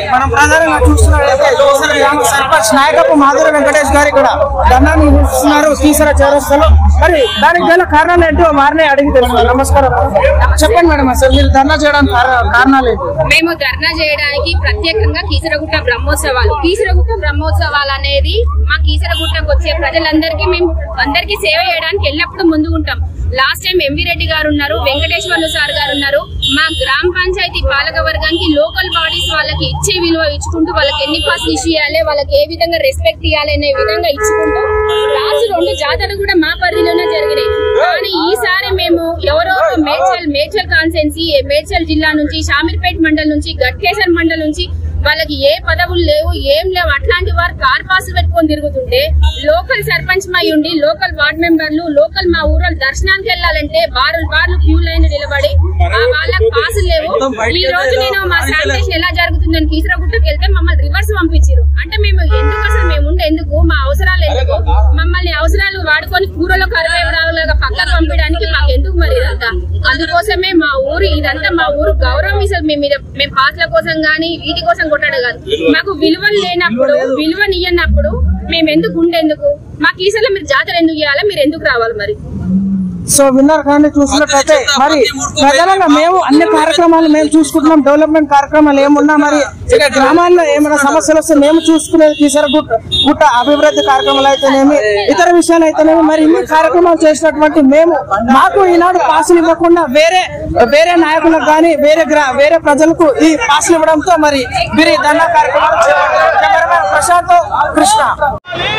మనం ప్రధానంగా చూస్తున్నట్లయితే కీసర గ్రామ సర్పంచ్ నాయకపు మాధురి వెంకటేష్ గారు ఇక్కడ ధర్నాన్ని నిర్వహిస్తున్నారు కీసర చౌరస్తాలో మరి దానికి గల కారణాలు ఏంటో వారిని అడిగి తెలుసుకున్నాం నమస్కారం చెప్పండి మేడం అసలు మీరు ధర్నా చేయడానికి కార- కారణాలు ఏంటి మేము ధర్నా చేయడానికి ప్రత్యేకంగా కీసరగుట్ట బ్రహ్మోత్సవాలు కీసరగుట్ట బ్రహ్మోత్సవాలు అనేది మా కీసరగుట్టకు వచ్చే ప్రజలందరికీ మేము అందరికీ సేవ చేయడానికి ఎల్లప్పుడూ ముందుకుంటాం last time M V Reddy garu ఉన్నారు వెంకటేశ్వర్లు సార్ గారు ఉన్నారు మా గ్రామ పంచాయతీ పాలక వర్గానికి లోకల్ బాడీస్ వాళ్ళకి ఇచ్చే విలువ ఇచ్చుకుంటూ వాళ్ళకి ఎన్ని పాసులు ఇష్యూ చేయాలి వాళ్ళకి ఏ విధంగా రెస్పెక్ట్ ఇవ్వాలి అనే విధంగా ఇచ్చుకుంటూ లాస్ట్ రెండు జాతరలు కూడా మా పరిధిలోనే జరిగినాయి కానీ ఈసారి మేము ఎవరో ఒక మేడ్చల్ మేడ్చల్ కాన్సెన్సీ మేడ్చల్ జిల్లా నుంచి షామీర్పేట్ మండల్ నుంచి గట్కేసర్ మండల్ నుంచి వాళ్ళకి ఏ పదవులు లేవు ఏం లేవు అట్లాంటి వారు కార్ పాసులు పెట్టుకొని తిరుగుతుంటే లోకల్ సర్పంచ్ మై ఉండి లోకల్ వార్డ్ మెంబర్లు లోకల్ మా ఊరు దర్శనానికి వెళ్ళాలంటే బారులు బార్లు క్యూ లైన్ నిలబడి ఆ వాళ్ళకి పాసులు లేవు ఈ రోజు నేను మా శానిటేషన్ ఎలా జరుగుతుందని కీసరగుట్టకి వెళ్తే మమ్మల్ని రివర్స్ పంపించారు అంటే మేము ఎందుకు అసలు మేము ఉండే ఎందుకు మా అవసరాలు ఎందుకు మమ్మల్ని అవసరాలు వాడుకొని కూరలో కరివేవరాలుగా పక్కకు పంపించడానికి మాకు ఎందుకు మరి ఇదంతా అందుకోసమే మా ఊరు ఇదంతా మా ఊరు గౌరవం ఇసలు మేము మీద- మేము పాటల కోసం గానీ వీటి కోసం కొట్టడం కాదు మాకు విలువలు లేనప్పుడు విలువనియనప్పుడు మేము ఎందుకు ఉండేందుకు మాకు ఈసారి మీరు జాతర ఎందుకు చేయాలి మీరు ఎందుకు రావాలి మరి సో విన్నర్ కానీ చూసినట్లయితే మరి ప్రధానంగా మేము అన్ని కార్యక్రమాలు మేము చూసుకుంటున్నాం డెవలప్మెంట్ కార్యక్రమాలు ఏమున్నా మరి ఇక గ్రామాల్లో ఏమైనా సమస్యలు వస్తే మేము చూసుకునేది కీసర గుట్ట గుట్ట అభివృద్ధి కార్యక్రమాలు అయితేనేమి ఇతర విషయాలు అయితేనేమి మరి ఇన్ని కార్యక్రమాలు చేసినటువంటి మేము మాకు ఈనాడు పాసులు ఇవ్వకుండా వేరే వేరే నాయకులకు కానీ వేరే గ్రా- వేరే ప్రజలకు ఈ పాసులు ఇవ్వడంతో మరి మీరు ఈ దండ కార్యక్రమాలు చేపట్టారు. కెమెరామెన్ ప్రశాంత్ కృష్ణ